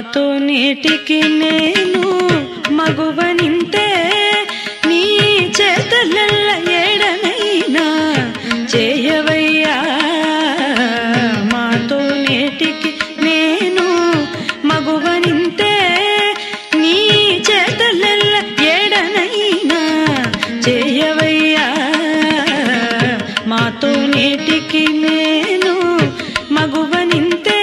మాతో నేటికి నేను మగువనింతే నీ చేతలల్ల ఏడనైనా చేయవయ్యా మాతో నేటికి నేను మగువనింతే నీ చేతలల్ల ఏడనైనా చేయవయ్యా మాతో నేటికి నేను మగువనింతే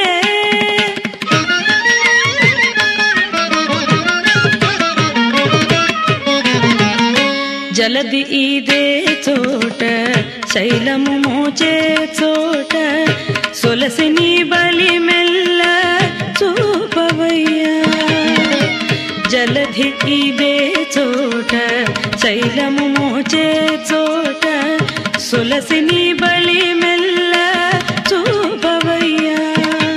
జలది ఇదే చోట శైలము మోచే చోట సొలసిని బలి మెల్ల చూపవయ్యా జలధి ఇదే చోట శైలము మోచే చోట సొలసిని బలి మెల్ల చూపవయ్యా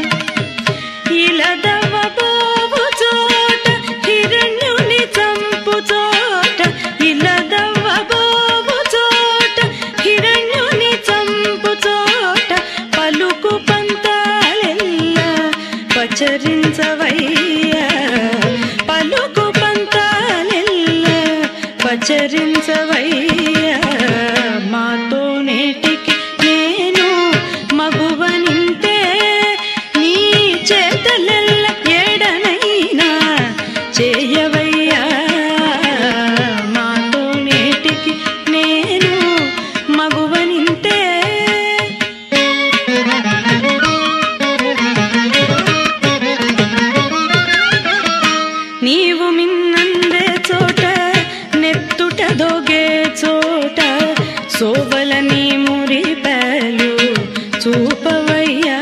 ఇలదవ బాబు చోట హిరణ్యుని చంపు చోట ఇలదవ బాబు చోట హిరణ్యుని చంపు చోట పలుకు పంతాలెల్ల పచరించవయ్యా పలుకు పంతాలెల్ల పచరించవయ్యా మాతో నేటికి నేను మగువనింతే నీ చేతలెల్ల ఏడనైనా చేయవయ్యా మాతో నేటికి నేను మగువనింతే నీవు మిన్నందే చోట నెత్తుట దొగే చోట సోవలని మురిపాలు చూపవయ్యా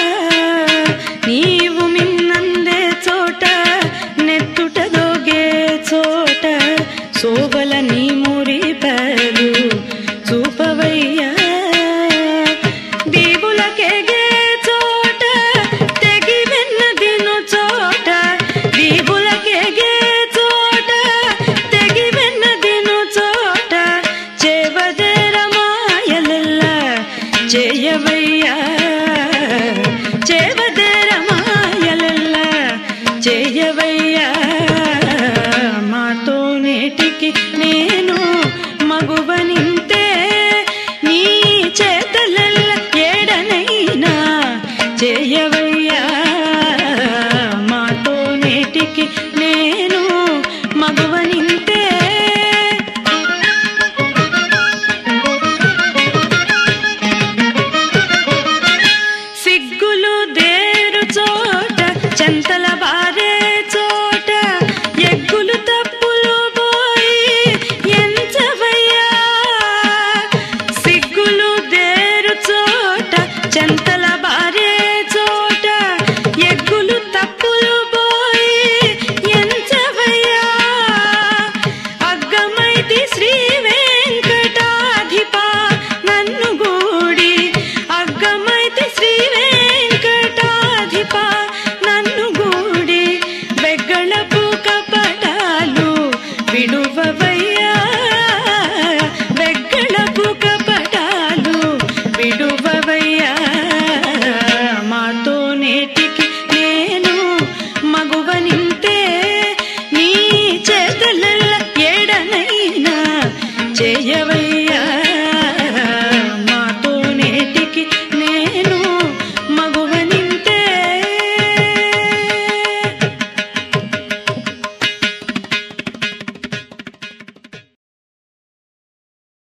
నీవు మిన్నందే చోట నెత్తుట దొగే చోట సోవలని మురిపాలు చూపవయ్యా దీవులకెగే చోట తెగి వెన్నదిను చోట దీవులకెగే చోట తెగి వెన్నదిను చోట చేవదేరమాయలెల్ల చేయవయ్యా చేవదేరమాయలెల్ల చేయవయ్యా మాతో నేటికి నేను మగువనింతే నీ చేతలల్ల ఏడనైనా చేయవయ్యా మాతో నేటికి నేను మగువనింతే సిగ్గులు దేరు చోట చెంతల బారే చోట ఎగ్గులు తప్పులు పోయి ఎంచవయ్యా సిగ్గులు దేరు చోట చెంతల బారే చోట ఎగ్గులు తప్పులు పోయి ఎంచవయ్యా అగ్గమైతి శ్రీ వెంకటాధిప నన్ను గూడి అగ్గమైతి శ్రీ వెంకటాధిప నన్ను గూడి వెగ్గళపు కపటాలు విడువవ